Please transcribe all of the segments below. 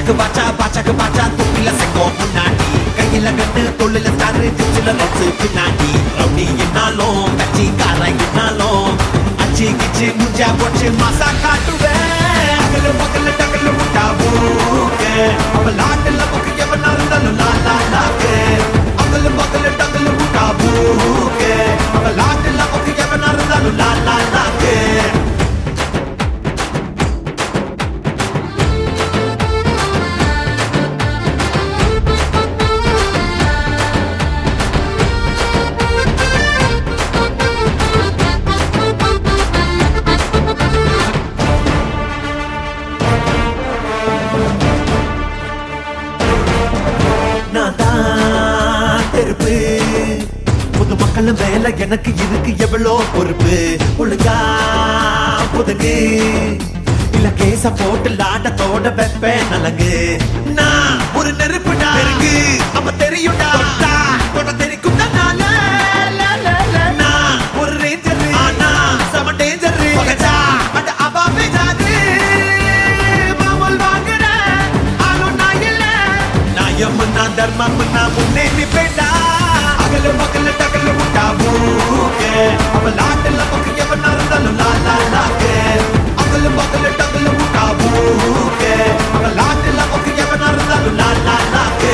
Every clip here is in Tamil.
பாச்சக்கு பாச்சா பாச்சக்கு பாச்சா துப்பில செக்கோ முன்னாடி கையில கட்டு தொழில தாரு திச்சுல லட்சு பின்னாடி ரவுடி என்னாலும் கட்சி காரன் என்னாலும் அச்சி கிச்சி முஞ்சா போச்சு மாசா காட்டுவேன் அகல பக்கல டக்கல முட்டா பூக்கு அவ லாட்டுல பக்க எவனா இருந்தாலும் லா லா லாக்கு அகல பக்கல டக்கல முட்டா பூக்கு அவ லாட்டுல பக்க எவனா இருந்தாலும் லா லா லாக்கு நான் தான் தெருப்பு புது மக்கள் மேல எனக்கு இருக்கு எவ்வளோ பொறுப்பு ஒழுங்கா புதுங்கு இல்ல கேச போட்டு லாட்டத்தோட வைப்பேன் நலங்கு நான் ஒரு நெருப்புடா நெருங்கு அப்ப தெரியும்டா தொட்டா தொட தெரிக்கும் தன்னால நான் ஒரு ரேஞ்சர் ஆனா செம டேஞ்சர் பகச்சா அட அவா பேசாது மாமல் வாங்குற ஆளும் நான் இல்ல நியாயம் நான் தர்மம் நான் முன்னே நிப்பேண்டா அகல பக்கல டக்கல முட்டா பூக்கு அவ லாட்டல பக்க எவனா இருந்தாலும் லா லா லாக்கு அகல பக்கல டக்கல முட்டா பூக்கு அவ லாட்டல பக்க எவனா இருந்தாலும் லா லா லாக்கு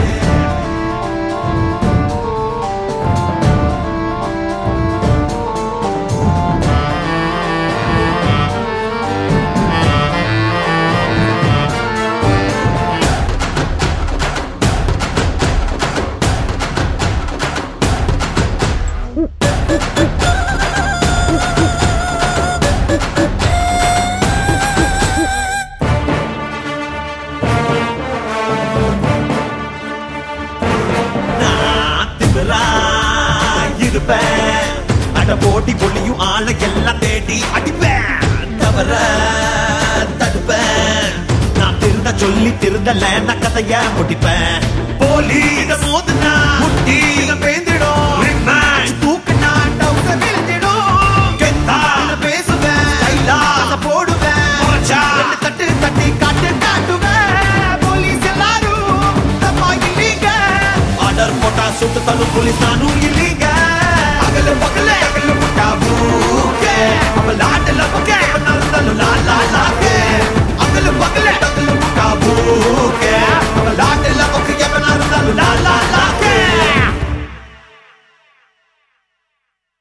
நான் திமிரா இருப்பேன் அட போட்டி பொழியும் ஆளை எல்லாம் தேடி அடிப்பேன் தவற தடுப்பேன் நான் திருந்த சொல்லி திருந்தல நான் கதைய முடிப்பேன் போலி இத மோதுனா முட்டி இத பேந்து